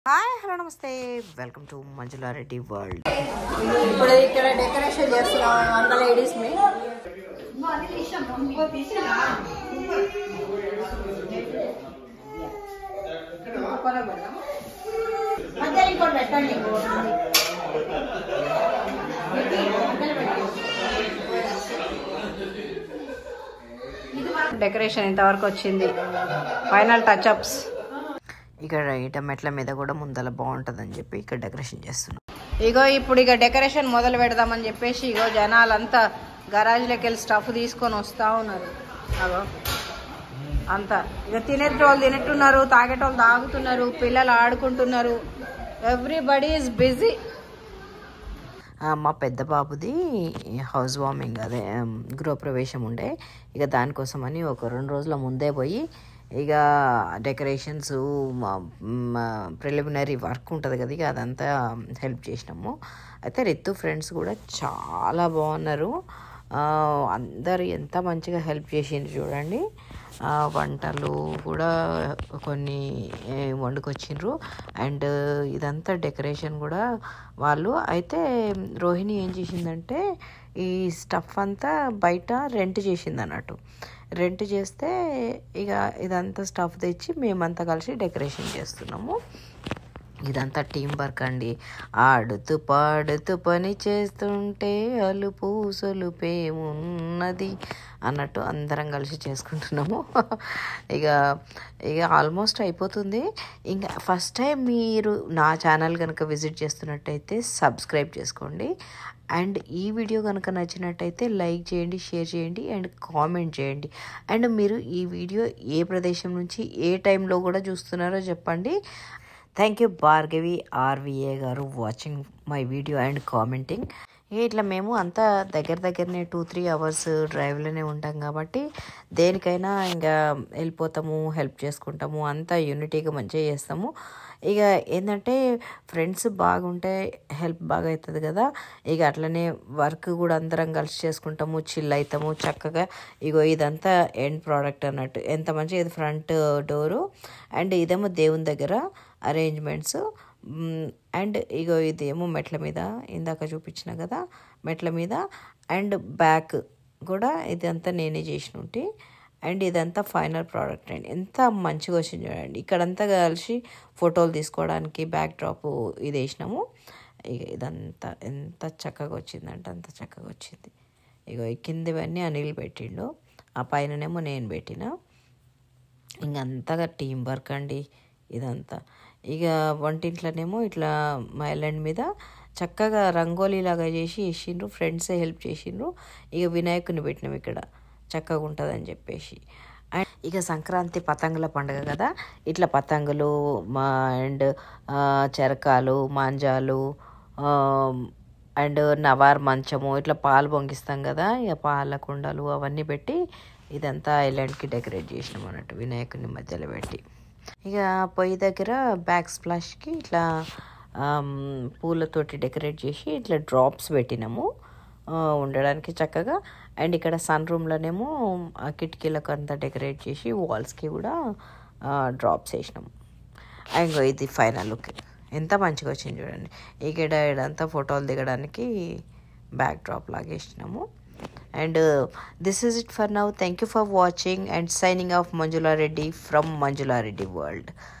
hi hello namaste welcome to Manjula Reddy world ఇప్పుడు ఇక్కడ decoration చేస్తున్నాం వంద లేడీస్ ని మధ్యలో ఇంకోటి పెట్టండి డెకరేషన్ ఇంతవరకు వచ్చింది ఫైనల్ టచ్ అప్స్ ఇక్కడ ఇట మెట్ల మీద కూడా ముందల బాగుంటుందని చెప్పి ఇక్కడ డెకరేషన్ చేస్తున్నాం ఇగో ఇప్పుడు ఇక డెకరేషన్ మొదలు పెడదామని చెప్పేసి ఇగో జనాలంతా గరాజ్లోకి వెళ్ళి స్టఫ్ తీసుకొని వస్తూ ఉన్నారు అగో అంతా ఇక తినేటోళ్ళు తినేట్టున్నారు తాగేటోళ్ళు తాగుతున్నారు పిల్లలు ఆడుకుంటున్నారు ఎవ్రీబడి ఈజ్ బిజీ ఆ, మా పెద్ద బాబుది హౌస్ వార్మింగ్ అదే ఉమ్, గృహప్రవేశం ఉండే ఇక దానికోసమని ఒక రెండు రోజుల ముందే పోయి ఇక డెకరేషన్స్ ప్రిలిమినరీ వర్క్ ఉంటుంది కదా ఇక అదంతా హెల్ప్ చేసినాము అయితే రిత్తు ఫ్రెండ్స్ కూడా చాలా బాగున్నారు ఆ, అందరు ఎంత మంచిగా హెల్ప్ చేసిండ్రు చూడండి ఆ, వంటలు కూడా కొన్ని ఏ, వండుకొచ్చిండ్రు అండ్ ఇదంతా డెకరేషన్ కూడా వాళ్ళు అయితే రోహిణి ఏం చేసిందంటే ఈ స్టఫ్ అంతా బయట రెంట్ చేసింది అన్నట్టు రెంట్ చేస్తే ఇక ఇదంతా స్టఫ్ తెచ్చి మేమంతా కలిసి డెకరేషన్ చేస్తున్నాము ఇదంతా టీం వర్క్ అండి ఆడుతూ పాడుతూ పని చేస్తుంటే అలుపు సొలుపేమున్నది అన్నట్టు అందరం కలిసి చేసుకుంటున్నాము ఇక ఇక ఆల్మోస్ట్ అయిపోతుంది ఇంకా ఫస్ట్ టైం మీరు నా ఛానల్ కనుక విజిట్ చేస్తున్నట్టయితే సబ్స్క్రైబ్ చేసుకోండి అండ్ ఈ వీడియో కనుక నచ్చినట్టయితే లైక్ చేయండి షేర్ చేయండి అండ్ కామెంట్ చేయండి అండ్ మీరు ఈ వీడియో ఏ ప్రదేశం నుంచి ఏ టైంలో కూడా చూస్తున్నారో చెప్పండి thank you Bhargavi R V A garu watching my video and commenting ఇట్లా మేము అంతా దగ్గర దగ్గరనే టూ త్రీ అవర్స్ డ్రైవ్లోనే ఉంటాం కాబట్టి దేనికైనా ఇంకా వెళ్ళిపోతాము హెల్ప్ చేసుకుంటాము అంతా యూనిటీగా మంచిగా చేస్తాము ఇక ఏంటంటే ఫ్రెండ్స్ బాగుంటే హెల్ప్ బాగా అవుతుంది కదా ఇక అట్లనే వర్క్ కూడా అందరం కలిసి చేసుకుంటాము చిల్ అవుతాము చక్కగా ఇగో ఇదంతా ఎండ్ ప్రోడక్ట్ అన్నట్టు ఎంత మంచిగా ఇది ఫ్రంట్ డోరు అండ్ ఇదేమో దేవుని దగ్గర అరేంజ్మెంట్స్ అండ్ ఇగో ఇదేమో మెట్ల మీద ఇందాక చూపించిన కదా మెట్ల మీద అండ్ బ్యాక్ కూడా ఇదంతా నేనే చేసిన ఉంటే అండ్ ఇదంతా ఫైనల్ ప్రోడక్ట్ అండి ఎంత మంచిగా వచ్చింది చూడండి ఇక్కడంతా కలిసి ఫోటోలు తీసుకోవడానికి బ్యాక్ డ్రాప్ ఇది వేసినాము ఇక ఇదంతా ఎంత చక్కగా వచ్చిందంటే అంత చక్కగా వచ్చింది ఇగో ఈ కిందివన్నీ అనిల్ పెట్టిండు ఆ పైననేమో నేను పెట్టిన ఇంక అంతగా టీం వర్క్ అండి ఇదంతా ఇక వంటింట్లోనేమో ఇట్లా మా ఐలాండ్ మీద చక్కగా రంగోలీ లాగా చేసి వేసిండ్రు ఫ్రెండ్సే హెల్ప్ చేసిండ్రు ఇక వినాయకుని పెట్టినాం ఇక్కడ చక్కగా ఉంటుందని చెప్పేసి అండ్ ఇక సంక్రాంతి పతంగుల పండుగ కదా ఇట్లా పతంగులు మా అండ్ చెరకాలు మాంజాలు అండ్ నవార్ మంచము ఇట్లా పాలు పొంగిస్తాం కదా ఇక పాల కుండలు అవన్నీ పెట్టి ఇదంతా ఐలాండ్కి డెకరేట్ చేసినాం అన్నట్టు వినాయకుని మధ్యలో పెట్టి ఇక పొయ్యి దగ్గర బ్యాక్ స్ప్లాష్కి ఇట్లా ఆమ్, పూలతోటి డెకరేట్ చేసి ఇట్లా డ్రాప్స్ పెట్టినాము ఆ, ఉండడానికి చక్కగా అండ్ ఇక్కడ సన్ రూమ్లోనేమో ఆ కిటికీలకు అంతా డెకరేట్ చేసి వాల్స్కి కూడా డ్రాప్స్ వేసినాము అండ్ ఇది ఫైనల్ లుక్ ఎంత మంచిగా వచ్చింది చూడండి ఇక్కడ ఇడంతా ఫోటోలు దిగడానికి బ్యాక్ డ్రాప్ లాగా వేసినాము and this is it for now thank you for watching and signing off Manjula Reddy from Manjula Reddy world